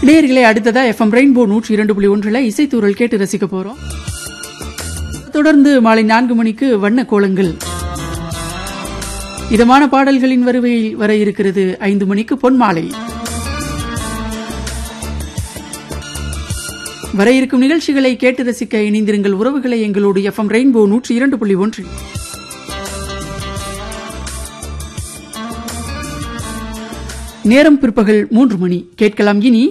நேயர்களே அடுத்ததா FM rainbow நூற்றி இரண்டு புள்ளி ஒன்றுல இசைத்தூரல் கேட்டு ரசிக்க போறோம் தொடர்ந்து மாலை நான்கு மணிக்கு வண்ண கோலங்கள் இதமான பாடல்களின் வருவையில் வர இருக்கிறது ஐந்து மணிக்கு பொன்மாலை வர இருக்கும் நிகழ்ச்சிகளை கேட்டு ரசிக்க இணைந்திருங்கள் உறவுகளை எங்களோடு எஃப்எம் ரெயின்போ நூற்றி இரண்டு புள்ளி ஒன்று நேரம் பிற்பகல் மூன்று மணி கேட்கலாம் இனி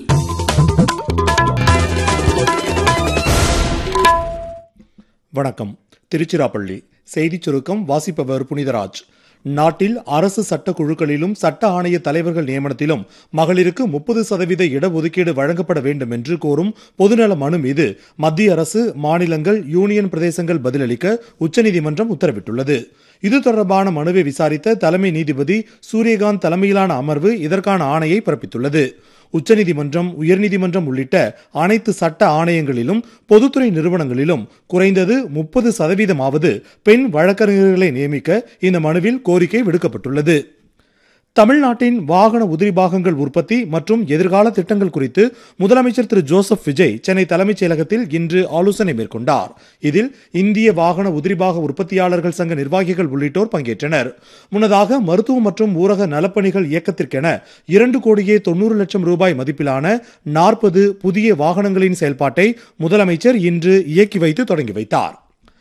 வணக்கம் திருச்சிராப்பள்ளி செய்திச் சுருக்கம் வாசிப்பவர் புனிதராஜ் நாட்டில் அரசு சட்ட குழுக்களிலும் சட்ட ஆணைய தலைவர்கள் நியமனத்திலும் மகளிருக்கு முப்பது சதவீத இடஒதுக்கீடு வழங்கப்பட வேண்டும் என்று கோரும் பொதுநல மனு மீது மத்திய அரசு மாநிலங்கள் யூனியன் பிரதேசங்கள் பதிலளிக்க உச்சநீதிமன்றம் உத்தரவிட்டுள்ளது இது தொடர்பான மனுவை விசாரித்த தலைமை நீதிபதி சூரியகாந்த் தலைமையிலான அமர்வு இதற்கான ஆணையை பிறப்பித்துள்ளது உச்சநீதிமன்றம் உயர்நீதிமன்றம் உள்ளிட்ட அனைத்து சட்ட ஆணையங்களிலும் பொதுத்துறை நிறுவனங்களிலும் குறைந்தது முப்பது சதவீதமாவது பெண் வழக்கறிஞர்களை நியமிக்க இந்த மனுவில் கோரிக்கை விடுக்கப்பட்டுள்ளது தமிழ்நாட்டின் வாகன உதிரி பாகங்கள் உற்பத்தி மற்றும் எதிர்கால திட்டங்கள் குறித்து முதலமைச்சர் திரு ஜோசப் விஜய் சென்னை தலைமைச் செயலகத்தில் இன்று ஆலோசனை மேற்கொண்டார் இதில் இந்திய வாகன உதிரிபாக உற்பத்தியாளர்கள் சங்க நிர்வாகிகள் உள்ளிட்டோர் பங்கேற்றனர் முன்னதாக மருத்துவ மற்றும் ஊரக நலப்பணிகள் இயக்கத்திற்கென இரண்டு கோடியே தொண்ணூறு லட்சம் ரூபாய் மதிப்பிலான நாற்பது புதிய வாகனங்களின் செயல்பாட்டை முதலமைச்சர் இன்று இயக்கி வைத்து தொடங்கி வைத்தார்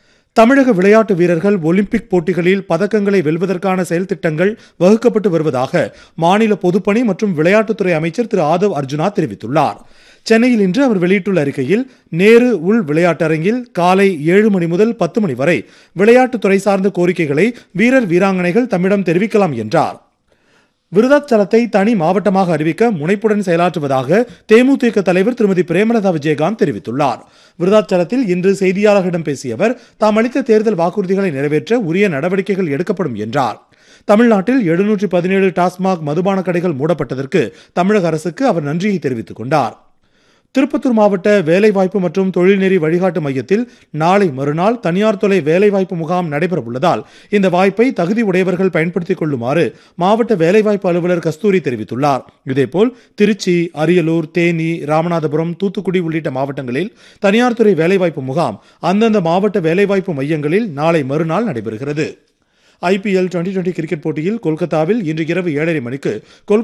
தமிழக விளையாட்டு வீரர்கள் ஒலிம்பிக் போட்டிகளில் பதக்கங்களை வெல்வதற்கான செயல் திட்டங்கள் வகுக்கப்பட்டு வருவதாக மாநில பொதுப்பணி மற்றும் விளையாட்டுத்துறை அமைச்சர் திரு ஆதவ் அர்ஜுனா தெரிவித்துள்ளார் சென்னையில் இன்று அவர் வெளியிட்டுள்ள அறிக்கையில் நேரு உள் விளையாட்டரங்கில் காலை ஏழு மணி முதல் பத்து மணி வரை விளையாட்டுத்துறை சார்ந்த கோரிக்கைகளை வீரர் வீராங்கனைகள் தம்மிடம் தெரிவிக்கலாம் என்றார் விருதாச்சலத்தை தனி மாவட்டமாக அறிவிக்க முனைப்புடன் செயலாற்றுவதாக தேமுதிக தலைவர் திருமதி பிரேமலதா விஜயகாந்த் தெரிவித்துள்ளார் விருதாச்சலத்தில் இன்று செய்தியாளர்களிடம் பேசிய அவர் தாம் அளித்த தேர்தல் வாக்குறுதிகளை நிறைவேற்ற உரிய நடவடிக்கைகள் எடுக்கப்படும் என்றார் தமிழ்நாட்டில் எழுநூற்றி பதினேழு டாஸ்மாக் மதுபான கடைகள் மூடப்பட்டதற்கு தமிழக அரசுக்கு அவர் நன்றியை தெரிவித்துக் கொண்டார் திருப்பத்தூர் மாவட்ட வேலைவாய்ப்பு மற்றும் தொழில்நெறி வழிகாட்டு மையத்தில் நாளை மறுநாள் தனியார் துறை வேலைவாய்ப்பு முகாம் நடைபெறவுள்ளதால் இந்த வாய்ப்பை தகுதி உடையவர்கள் பயன்படுத்திக் கொள்ளுமாறு மாவட்ட வேலைவாய்ப்பு அலுவலர் கஸ்தூரி தெரிவித்துள்ளார் இதேபோல் திருச்சி அரியலூர் தேனி ராமநாதபுரம் தூத்துக்குடி உள்ளிட்ட மாவட்டங்களில் தனியார் துறை வேலைவாய்ப்பு முகாம் அந்தந்த மாவட்ட வேலைவாய்ப்பு மையங்களில் நாளை மறுநாள் நடைபெறுகிறது ஐபிஎல் டுவெண்டி டுவெண்டி கிரிக்கெட் போட்டியில் கொல்கத்தாவில் இன்று இரவு ஏழரை மணிக்கு கொல்கத்தா